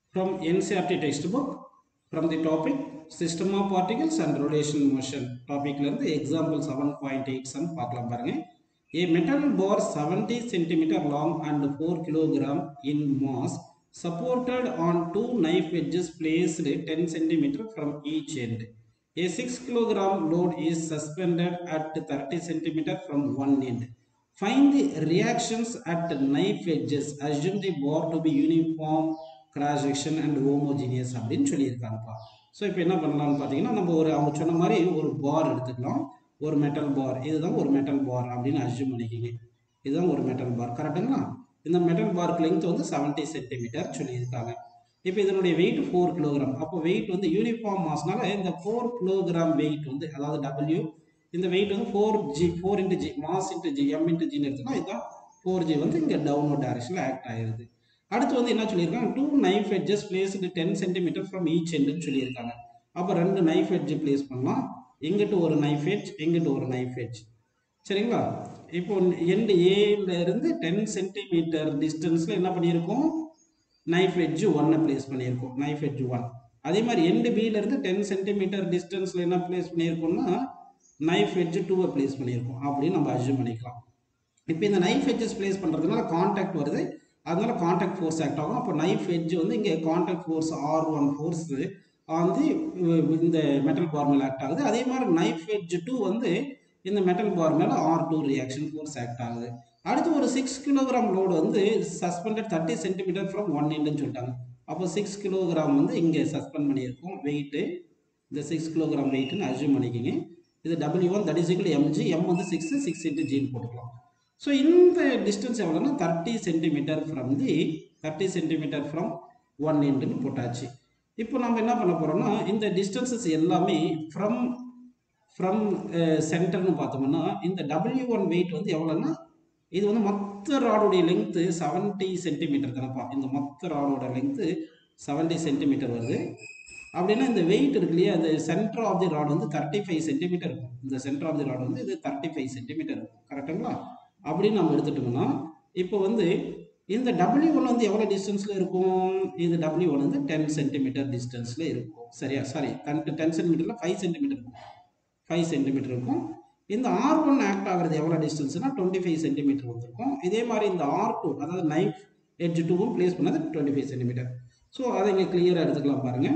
from NCRT textbook from the topic system of particles and rotational motion topicல இருந்து example 7.8 sum பார்க்கலாம் பாருங்க a metal bar 70 cm long and 4 kg in mass supported on two knife edges placed 10 cm from each end a 6 kg load is suspended at 30 cm from one end Find the reactions at knife edges. Assume the bar to be uniform, cross section and homogeneous அப்படின்னு சொல்லியிருக்காங்கப்பா so இப்போ என்ன பண்ணலாம்னு பார்த்தீங்கன்னா நம்ம ஒரு அவங்க சொன்ன மாதிரி ஒரு பார் எடுத்துக்கலாம் ஒரு மெட்டல் பார் இதுதான் ஒரு மெட்டல் பார் அப்படின்னு அஸ்யூம் பண்ணிக்கிங்க இதுதான் ஒரு மெட்டல் பார் கரெக்டுங்களா இந்த மெட்டல் பார்க்கு லெங்த் வந்து செவன்ட்டி சென்டிமீட்டர் சொல்லியிருக்காங்க இப்போ இதனுடைய வெயிட் ஃபோர் கிலோகிராம் அப்போ வெயிட் வந்து யூனிஃபார்ம் மாஸ்னால இந்த ஃபோர் கிலோகிராம் வெயிட் வந்து அதாவது டபிள்யூ இந்த வெயிட் வந்து four G four into G mass into G M into ஜின்னு எடுத்தோம்னா இதுதான் ஃபோர் ஜி வந்து இங்கே டவுன்வர்ட் டைரக்ஷனில் ஆக்ட் ஆயிருது அடுத்து வந்து என்ன சொல்லியிருக்காங்க two knife edges placed ten centimetre from each எண்டுன்னு சொல்லியிருக்காங்க அப்போ ரெண்டு நைஃப் எட்ஜ் பிளேஸ் பண்ணலாம் எங்கிட்ட ஒரு நைஃப் எட்ஜ் எங்கிட்ட ஒரு நைஃப் எட்ஜ் சரிங்களா இப்போ எண்டு ஏல இருந்து டென் சென்டிமீட்டர் டிஸ்டன்ஸில் என்ன பண்ணியிருக்கோம் நைஃப் எட்ஜ் ஒன்னை பிளேஸ் பண்ணியிருக்கோம் நைஃப் எட்ஜ் ஒன் அதே மாதிரி எண்டு பியில இருந்து டென் சென்டிமீட்டர் டிஸ்டன்ஸில் என்ன பிளேஸ் பண்ணியிருக்கோம்னா நைஃப் எட்ஜ் டூவை பிளேஸ் பண்ணியிருக்கோம் அப்படின்னு நம்ம அஸ்யூம் பண்ணிக்கலாம் இப்போ இந்த நைஃப் எட்ஜஸ் பிளேஸ் பண்ணுறதுனால காண்டாக்ட் வருது அதனால காண்டாக்ட் ஃபோர்ஸ் ஆக்ட் ஆகும் அப்போ நைஃப் எட்ஜ் வந்து இங்கே contact force R one force வந்து இந்த மெட்டல் பார் மேலே ஆக்ட் ஆகுது அதே மாதிரி நைஃப் எட்ஜ் டூ வந்து இந்த மெட்டல் பார் மேலே R two reaction force act ஆகுது அடுத்து ஒரு சிக்ஸ் கிலோகிராம் லோடு வந்து suspended thirty centimetre from one எண்டுன்னு சொல்லிட்டாங்க அப்போ சிக்ஸ் கிலோகிராம் வந்து இங்கே சஸ்பெண்ட் பண்ணியிருக்கோம் வெயிட்டு இந்த சிக்ஸ் கிலோகிராம் வெயிட்டுன்னு அஸ்யூம் பண்ணிக்கிங்க இது W one that is equal M G M வந்து சிக்ஸ் சிக்ஸ் இன்ட்டு ஜின்னு போட்டுக்கலாம் ஸோ இந்த டிஸ்டன்ஸ் எவ்வளோன்னா thirty centimetre from the thirty centimetre from one எண்டுன்னு போட்டாச்சு இப்போ நம்ம என்ன பண்ண போகிறோம்னா இந்த டிஸ்டன்சஸ் எல்லாமே ஃப்ரம் ஃப்ரம் சென்டர்னு பார்த்தோம்னா இந்த டபிள்யூ ஒன் வெயிட் வந்து எவ்வளோன்னா இது வந்து மொத்த ராடோடைய லெங்க்த்து செவன்ட்டி சென்டிமீட்டர் தானப்பா இந்த மொத்த ராடோட லெங்க்த்து செவன்ட்டி சென்டிமீட்டர் வருது அப்படின்னா இந்த வெயிட் இருக்கு இல்லையா அந்த சென்டர் ஆஃப் தி ராட் வந்து தேர்ட்டி ஃபைவ் சென்டிமீட்டர் இருக்கும் இந்த சென்டர் ஆஃப் தி ராட் வந்து இது தேர்ட்டி ஃபைவ் சென்டிமீட்டர் இருக்கும் கரெக்டுங்களா அப்படின்னு நம்ம எடுத்துட்டோம்னா இப்போ வந்து இந்த டபிள்யூ ஒன் வந்து எவ்வளோ டிஸ்டன்ஸில் இருக்கும் இது டபிள்யூ ஒன் வந்து டென் சென்டிமீட்டர் டிஸ்டன்ஸில் இருக்கும் சரியா சாரி டென் டென் சென்டிமீட்டரில் ஃபைவ் சென்டிமீட்டர் இருக்கும் ஃபைவ் சென்டிமீட்டர் இருக்கும் இந்த ஆர் ஒன் ஆக்ட் ஆகிறது எவ்வளோ டிஸ்டன்ஸ்னா டுவெண்ட்டி ஃபைவ் சென்டிமீட்டர் வந்திருக்கும் இதே மாதிரி இந்த ஆர் டூ அதாவது நைஃப் எட்ஜ் டூவும் பிளேஸ் பண்ணது டுவெண்ட்டி ஃபைவ் சென்டிமீட்டர் ஸோ அதை இங்கே கிளியராக எடுத்துக்கலாம் பாருங்கள்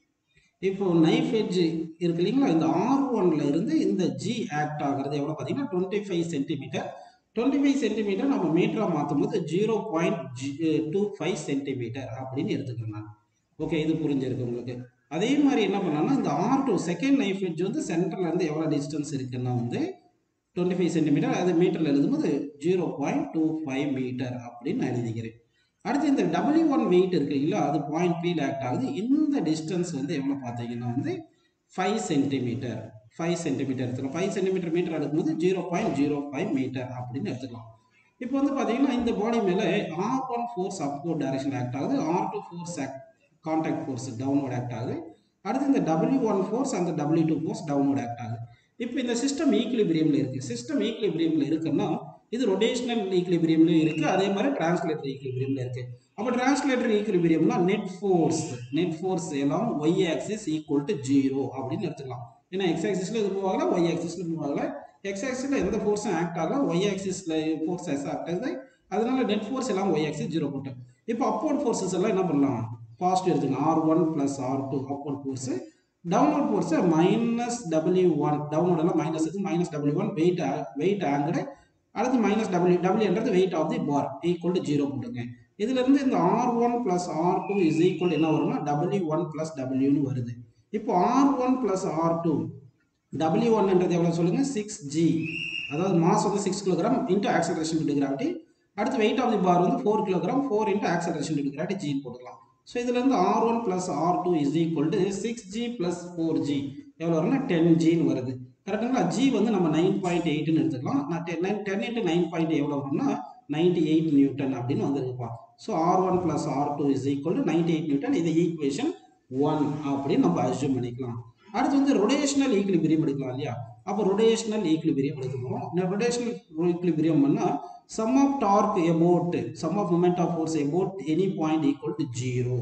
இப்போ நைஃப் எட்ஜ் இருக்கு இல்லைங்களா இந்த ஆர் ஒன்ல இருந்து இந்த ஜி ஆக்ட் ஆகிறது எவ்வளோ பார்த்தீங்கன்னா twenty five centimetre twenty five centimetre நம்ம மீட்டராக மாற்றும் போது zero point two five centimetre அப்படின்னு எடுத்துக்கிறேன் நான் ஓகே இது புரிஞ்சிருக்கு உங்களுக்கு அதே மாதிரி என்ன பண்ணலாம்னா இந்த R two second knife edge வந்து சென்டர்ல இருந்து எவ்வளோ டிஸ்டன்ஸ் இருக்குன்னா வந்து டுவெண்ட்டி ஃபைவ் சென்டிமீட்டர் அது மீட்டரில் எழுதும்போது zero point two five metre அப்படின்னு நான் எழுதிக்கிறேன் அடுத்து இந்த டபிள்யூ ஒன் வெயிட் இருக்கு இல்லைங்களா அது பாயிண்ட் த்ரீல ஆக்ட் ஆகுது இந்த டிஸ்டன்ஸ் வந்து எவ்வளோ பார்த்தீங்கன்னா வந்து ஃபைவ் சென்டிமீட்டர் ஃபைவ் சென்டிமீட்டர் எடுத்துக்கலாம் ஃபைவ் சென்டிமீட்டர் மீட்டர் எடுக்கும்போது zero point zero five metre அப்படின்னு எடுத்துக்கலாம் இப்போ வந்து பார்த்தீங்கன்னா இந்த பாடி மேலே R one force upward direction act ஆகுது R two force contact force downward act ஆகுது அடுத்து இந்த டபிள்யூ ஒன் ஃபோர்ஸ் அந்த W two force downward act ஆகுது இப்போ இந்த சிஸ்டம் ஈக்குலிபிரியமில் இருக்குது சிஸ்டம் ஈக்குலிபிரியமில் இருக்குன்னா இது ரொட்டேஷனல் ஈக்குலிபிரியம்லையும் இருக்குது அதே மாதிரி டிரான்ஸ்லேட்டர் ஈக்குலிபிரியமில் இருக்குது அப்போ டிரான்ஸ்லேட்டர் ஈக்குலிபிரியம்னா நெட் ஃபோர்ஸ் நெட் ஃபோர்ஸ் எல்லாம் Y axis equal to zero அப்படின்னு எடுத்துக்கலாம் ஏன்னா எக்ஸ் ஆக்சிஸில் இது மூவ் ஆகல ஒய் ஆக்சிஸில் மூவ் ஆகல எக்ஸ் ஆக்சிஸில் எந்த ஃபோர்ஸும் ஆக்ட் ஆகல ஒய் ஆக்சிஸில் ஃபோர்ஸ் ஆக்ட் ஆகுது அதனால நெட் ஃபோர்ஸ் எல்லாம் ஒய் ஆக்சிஸ் ஜீரோ போட்டு இப்போ அப்போர்ட் ஃபோர்ஸஸ் எல்லாம் என்ன பண்ணலாம் பாசிட்டிவ் எடுத்துக்கலாம் R one plus R two upward force downward ஃபோர்ஸை மைனஸ் டபிள்யூ ஒன் டவுன்வர்ட் எல்லாம் மைனஸ் இருக்கு minus W one weight weight ஆங்கிடு அடுத்து மைனஸ் டபிள்யூ டபிள்யூன்றது weight of the bar equal to zero போட்டுங்க இதுல இருந்து இந்த R one plus R two is equal என்ன வரும்னா டபிள்யூ ஒன் பிளஸ் டபிள்யூன்னு வருது இப்போ R one plus R two W ஒன்ன்றது எவ்வளோ சொல்லுங்க சிக்ஸ் ஜி அதாவது மாஸ் வந்து six kilogram into acceleration into gravity அடுத்து வெயிட் ஆஃப் தி பார் வந்து four kilogram four into acceleration into gravity G போட்டுக்கலாம் ஸோ இதுலேருந்து R one plus R two is equal to six G plus four G எவ்வளோ வரும்னா ten ஜின்னு வருது கரெக்டுங்களா G வந்து நம்ம நைன் பாயிண்ட் எயிட்னு எடுத்துக்கலாம் நான் ten nine ten into nine point எவ்வளோ வரும்னா நைன்டி எயிட் நியூட்டன் அப்படின்னு வந்துருக்குப்பா so R one plus R two is equal to ninety eight newton இது ஈக்குவேஷன் ஒன் அப்படின்னு நம்ம அஸ்யூம் பண்ணிக்கலாம் அடுத்து வந்து ரொடேஷனல் ஈக்குலிபிரியம் எடுக்கலாம் இல்லையா அப்போ ரொடேஷனல் ஈக்குலிபிரியம் எடுக்க போகிறோம் இந்த ரொடேஷனல் ஈக்குலிபிரியம் பண்ணால் sum of torque about sum of moment of force about any point equal to 0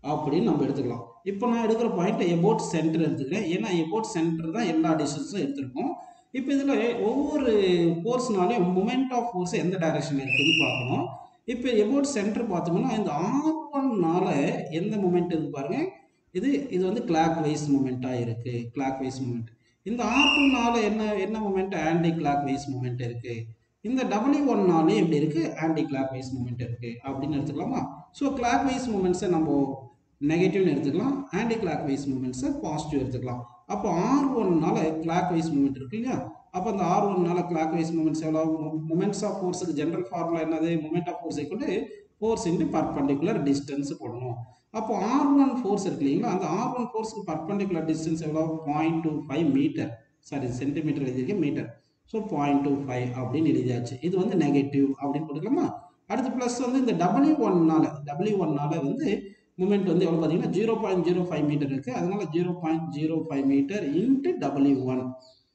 அப்படின்னு நம்ம எடுத்துக்கலாம் இப்போ நான் எடுக்கிற பாயிண்ட் எபோட் சென்டர் எடுத்துக்கிறேன் ஏன்னா எபோட் சென்டர் தான் எல்லா டிஸ்டன்ஸும் எடுத்திருக்கோம் இப்போ இதில் ஒவ்வொரு ஃபோர்ஸ்னாலையும் மூமெண்ட் ஆஃப் ஃபோர்ஸ் எந்த டைரக்ஷனில் இருக்குதுன்னு பார்க்கணும் இப்போ எபோட் சென்டர் பார்த்தோம்னா இந்த ஆர் ஒன்னால எந்த மூமெண்ட் இருக்கு பாருங்க இது இது வந்து கிளாக் வைஸ் மூமெண்ட்டாக இருக்கு கிளாக் வைஸ் மூமெண்ட் இந்த ஆர் டூனால என்ன என்ன moment clock wise moment இருக்கு இந்த டபிள்யூ ஒன்னாலே எப்படி இருக்கு ஆன்டி கிளாக் வைஸ் மூமெண்ட் இருக்கு அப்படின்னு எடுத்துக்கலாமா ஸோ கிளாக் வைஸ் மூமெண்ட்ஸை நம்ம நெகட்டிவ்னு எடுத்துக்கலாம் ஆன்டி கிளாக் வைஸ் மூமெண்ட்ஸை பாசிட்டிவ் எடுத்துக்கலாம் அப்போ ஆர் ஒன்னால கிளாக் வைஸ் மூமெண்ட் இருக்கு இல்லையா அப்போ அந்த ஆர் ஒன்னால கிளாக் வைஸ் மூமெண்ட்ஸ் எவ்வளோ மூமெண்ட்ஸ் ஆஃப் ஃபோர்ஸுக்கு ஜென்ரல் ஃபார்முலா என்னது moment of force equal force into perpendicular distance போடணும் அப்போ ஆர் ஒன் ஃபோர்ஸ் இருக்கு இல்லைங்களா அந்த ஆர் ஒன் ஃபோர்ஸுக்கு பர்பண்டிகுலர் டிஸ்டன்ஸ் எவ்வளோ point two five metre sorry centimetre எழுதியிருக்கேன் metre so point two five அப்படின்னு எழுதியாச்சு இது வந்து நெகட்டிவ் அப்படின்னு போட்டுக்கலாமா அடுத்து ப்ளஸ் வந்து இந்த டபிள்யூ ஒன்னால டபிள்யூ ஒன்னால வந்து மூமெண்ட் வந்து எவ்வளோ பார்த்தீங்கன்னா zero point zero five metre இருக்குது அதனால zero point zero five metre into W one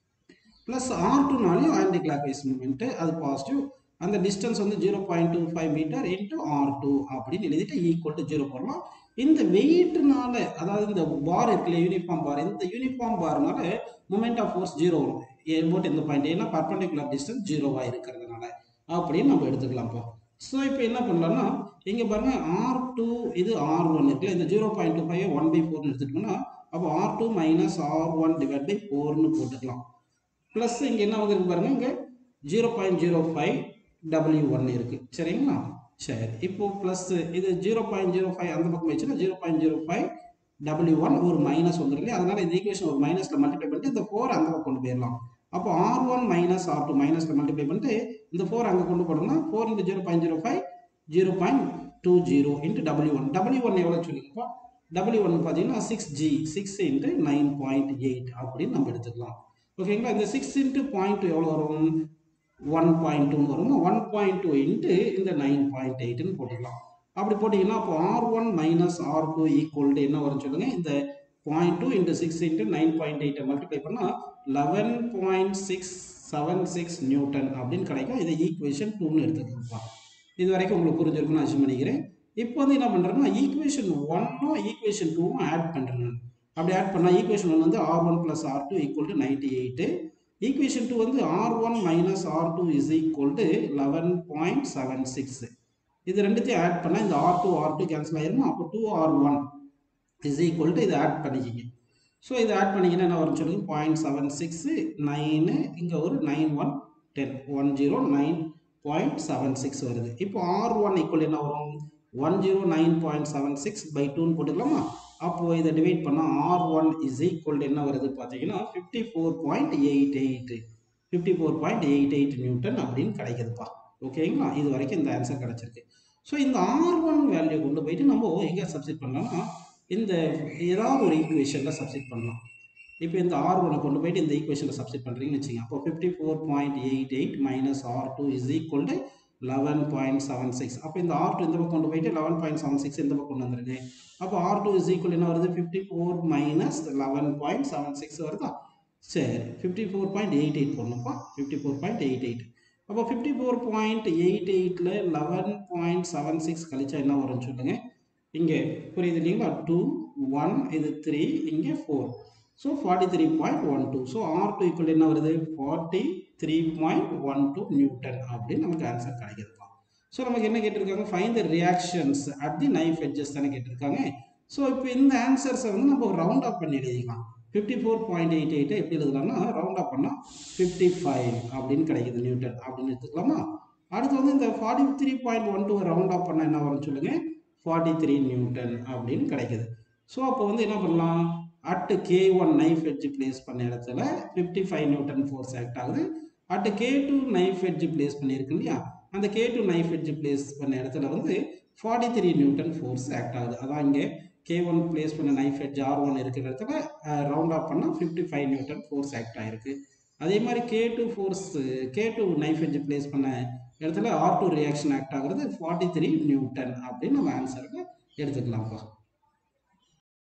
plus R டூனாலையும் ஆன்டி கிளாக் வைஸ் மூமெண்ட்டு அது பாசிட்டிவ் அந்த டிஸ்டன்ஸ் வந்து zero point two five metre into R two அப்படின்னு எழுதிட்டு ஈக்குவல் டு ஜீரோ போடலாம் இந்த வெயிட்னால அதாவது இந்த பார் இருக்குல்ல யூனிஃபார்ம் பார் இந்த யூனிஃபார்ம் பார்னால மூமெண்ட் ஆஃப் ஃபோர்ஸ் ஜீரோ வரும் ஏபோட் இந்த பாயிண்ட் ஏன்னா பர்பண்டிகுலர் டிஸ்டன்ஸ் ஜீரோவாக இருக்கிறதுனால அப்படின்னு நம்ம எடுத்துக்கலாம்ப்பா ஸோ இப்போ என்ன பண்ணலாம்னா இங்கே பாருங்க ஆர் டூ இது ஆர் ஒன் இருக்குல்ல இந்த zero point two five one by ஃபோர்னு எடுத்துட்டோம்னா அப்போ R two minus R one divide by ஃபோர்னு போட்டுக்கலாம் ப்ளஸ் இங்கே என்ன வந்திருக்கு பாருங்க இங்கே zero point zero five W one இருக்குது சரிங்களா சரி இப்போ ப்ளஸ் இது ஜீரோ பாயிண்ட் ஜீரோ ஃபைவ் அந்த பக்கம் வச்சுன்னா zero point zero five W one ஒரு மைனஸ் வந்துருக்கு அதனால இந்த ஈக்குவேஷன் ஒரு மைனஸில் மல்டிப்ளை பண்ணிட்டு இந்த ஃபோர் அந்த பக்கம் கொண்டு போயிடலாம் அப்போ R one minus R two மைனஸில் மல்டிப்ளை பண்ணிட்டு இந்த ஃபோர் அங்கே கொண்டு போனோம்னா four into zero point zero five zero point two zero into W one W one எவ்வளோ சொல்லுங்கப்பா டபிள்யூ ஒன் பார்த்தீங்கன்னா six G six into nine point eight அப்படின்னு நம்ம எடுத்துக்கலாம் ஓகேங்களா இந்த சிக்ஸ் இன்ட்டு பாயிண்ட் எவ்வளோ வரும் ஒன் பாயிண்ட் டூன்னு வருமா ஒன் பாயிண்ட் டூ இன்ட்டு இந்த நைன் பாயிண்ட் எயிட்னு போட்டுக்கலாம் அப்படி போட்டிங்கன்னா அப்போ R one minus R two equal to என்ன வரும் சொல்லுங்கள் இந்த point two into six into nine point எயிட்டை மல்டிப்ளை பண்ணால் eleven point six seven six newton அப்படின்னு கிடைக்கும் இதை ஈக்குவேஷன் டூன்னு எடுத்துக்கோங்கப்பா இது வரைக்கும் உங்களுக்கு புரிஞ்சிருக்கும்னு அசியம் பண்ணிக்கிறேன் இப்போ வந்து என்ன பண்ணுறேன்னா ஈக்குவேஷன் ஒன்னும் ஈக்குவேஷன் டூவும் ஆட் பண்ணுறேன் நான் அப்படி ஆட் பண்ணால் ஈக்குவேஷன் ஒன் வந்து R one plus R two equal to ninety eight equation two வந்து R one minus R two is equal to eleven point seven six இது ரெண்டுத்தையும் ஆட் பண்ணால் இந்த R two R two cancel ஆயிருமா அப்போ two R one is equal to இதை add பண்ணிக்கிங்க so இதை ஆட் பண்ணிங்கன்னா என்ன வரும் சொல்லுங்க பாயிண்ட் செவன் சிக்ஸு நைனு இங்கே ஒரு nine one ten one zero nine point seven six வருது இப்போ ஆர் ஒன் ஈக்குவல் என்ன வரும் one zero nine point seven six by டூன்னு போட்டுக்கலாமா அப்போது இதை டிவைட் பண்ணால் ஆர் ஒன் இஸ் ஈக்குவல் என்ன வருது பார்த்தீங்கன்னா fifty four point eight eight fifty four point eight eight newton அப்படின்னு கிடைக்குதுப்பா ஓகேங்களா இது வரைக்கும் இந்த ஆன்சர் கிடச்சிருக்கு ஸோ இந்த ஆர் ஒன் வேல்யூ கொண்டு போயிட்டு நம்ம எங்கே சப்ஸ்டிட் பண்ணலாம்னா இந்த ஏதாவது ஒரு ஈக்குவேஷனில் சப்ஸ்டிட் பண்ணலாம் இப்போ இந்த ஆர் ஒனை கொண்டு போயிட்டு இந்த ஈக்குவேஷனில் சப்ஸ்டிட் பண்ணுறீங்கன்னு வச்சுங்க அப்போ fifty four point eight eight minus R two is equal to eleven point seven six அப்போ இந்த ஆர் டூ இந்த பக்கம் கொண்டு போயிட்டு லெவன் பாயிண்ட் செவன் சிக்ஸ் இந்த பக்கம் கொண்டு வந்துருங்க அப்போ ஆர் டூ இஸ் ஈக்குவல் என்ன வருது fifty four minus eleven point seven six வருதா சரி fifty four point eight eight போடணும்ப்பா fifty four point eight eight அப்போ ஃபிஃப்டி ஃபோர் பாயிண்ட் எயிட் எயிட்டில் லெவன் பாயிண்ட் செவன் சிக்ஸ் கழிச்சா என்ன வரும்னு சொல்லுங்க இங்கே புரியுது இல்லைங்களா டூ ஒன் இது த்ரீ இங்கே four so forty three point one two so R two equal என்ன வருது forty three point one two newton அப்படின்னு நமக்கு ஆன்சர் கிடைக்குதுப்பா ஸோ நமக்கு என்ன கேட்டிருக்காங்க find the reactions at the knife edges தானே கேட்டிருக்காங்க ஸோ இப்போ இந்த ஆன்சர்ஸை வந்து நம்ம ரவுண்ட் அப் பண்ணி எழுதிக்கலாம் ஃபிஃப்டி ஃபோர் பாயிண்ட் எயிட் எயிட்டை எப்படி எழுதலாம்னா ரவுண்ட் அப் பண்ணால் ஃபிஃப்டி ஃபைவ் அப்படின்னு கிடைக்குது நியூட்டன் அப்படின்னு எடுத்துக்கலாமா அடுத்து வந்து இந்த forty three point one two round up பண்ணால் என்ன வரும்னு சொல்லுங்கள் ஃபார்ட்டி த்ரீ நியூட்டன் அப்படின்னு கிடைக்குது ஸோ அப்போ வந்து என்ன பண்ணலாம் at K one knife edge place பண்ண இடத்துல fifty five newton force act ஆகுது at K two knife edge place பண்ணியிருக்கு இல்லையா அந்த K two knife edge place பண்ண இடத்துல வந்து forty three newton force act ஆகுது அதான் இங்கே கே ஒன் பிளேஸ் பண்ண நைஃப் எட்ஜ் ஆர் ஒன் இருக்கிற இடத்துல ரவுண்ட் ஆஃப் பண்ணால் fifty five newton force act ஆகிருக்கு அதே மாதிரி K two force K two knife edge place பண்ண இடத்துல ஆர் டூ ரியாக்ஷன் ஆக்ட் ஆகுறது ஃபார்ட்டி த்ரீ நியூட்டன் அப்படின்னு நம்ம ஆன்சருக்கு எடுத்துக்கலாம்ப்பா